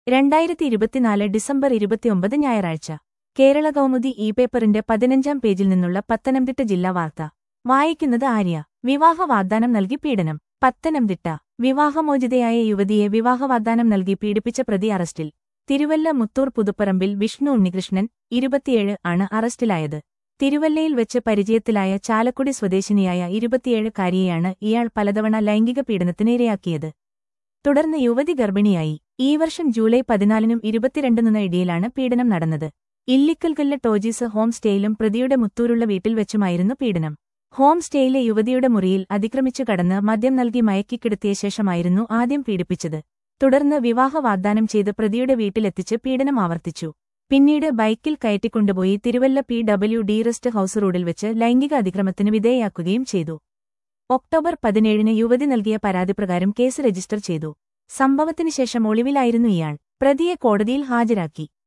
രണ്ടായിരത്തി ഇരുപത്തിനാല് ഡിസംബർ ഇരുപത്തിയൊമ്പത് ഞായറാഴ്ച കേരള കൗമുദി ഇ പേപ്പറിന്റെ പതിനഞ്ചാം പേജിൽ നിന്നുള്ള പത്തനംതിട്ട ജില്ലാ വാർത്ത വായിക്കുന്നത് ആര്യ വിവാഹ വാഗ്ദാനം നൽകി പീഡനം പത്തനംതിട്ട വിവാഹമോചിതയായ യുവതിയെ വിവാഹ വാഗ്ദാനം നൽകി പീഡിപ്പിച്ച പ്രതി അറസ്റ്റിൽ തിരുവല്ല മുത്തൂർ പുതുപ്പറമ്പിൽ വിഷ്ണു ഉണ്ണികൃഷ്ണൻ ഇരുപത്തിയേഴ് ആണ് അറസ്റ്റിലായത് തിരുവല്ലയിൽ വെച്ച് പരിചയത്തിലായ ചാലക്കുടി സ്വദേശിനിയായ ഇരുപത്തിയേഴുകാരിയെയാണ് ഇയാൾ പലതവണ ലൈംഗിക പീഡനത്തിന് ഇരയാക്കിയത് തുടർന്ന് യുവതി ഗർഭിണിയായി ഈ വർഷം ജൂലൈ പതിനാലിനും ഇരുപത്തിരണ്ടിനുന്ന ഇടിയിലാണ് പീഡനം നടന്നത് ഇല്ലിക്കൽക്കല്ല് ടോജീസ് ഹോം സ്റ്റേയിലും പ്രതിയുടെ മുത്തൂരുള്ള വീട്ടിൽ വെച്ചുമായിരുന്നു പീഡനം ഹോം സ്റ്റേയിലെ യുവതിയുടെ മുറിയിൽ അതിക്രമിച്ചു കടന്ന് മദ്യം നൽകി മയക്കിക്കിടത്തിയ ശേഷമായിരുന്നു ആദ്യം പീഡിപ്പിച്ചത് തുടർന്ന് വിവാഹ വാഗ്ദാനം ചെയ്ത് പ്രതിയുടെ വീട്ടിലെത്തിച്ച് പീഡനം ആവർത്തിച്ചു പിന്നീട് ബൈക്കിൽ കയറ്റിക്കൊണ്ടുപോയി Thiruvalla P W D rest house റോഡിൽ വെച്ച് ലൈംഗിക അതിക്രമത്തിന് വിധേയയാക്കുകയും ചെയ്തു ഒക്ടോബർ പതിനേഴിന് യുവതി നൽകിയ പരാതിപ്രകാരം കേസ് രജിസ്റ്റർ ചെയ്തു സംഭവത്തിന് ശേഷം ഒളിവിലായിരുന്നു ഇയാൾ പ്രതിയെ കോടതിയിൽ ഹാജരാക്കി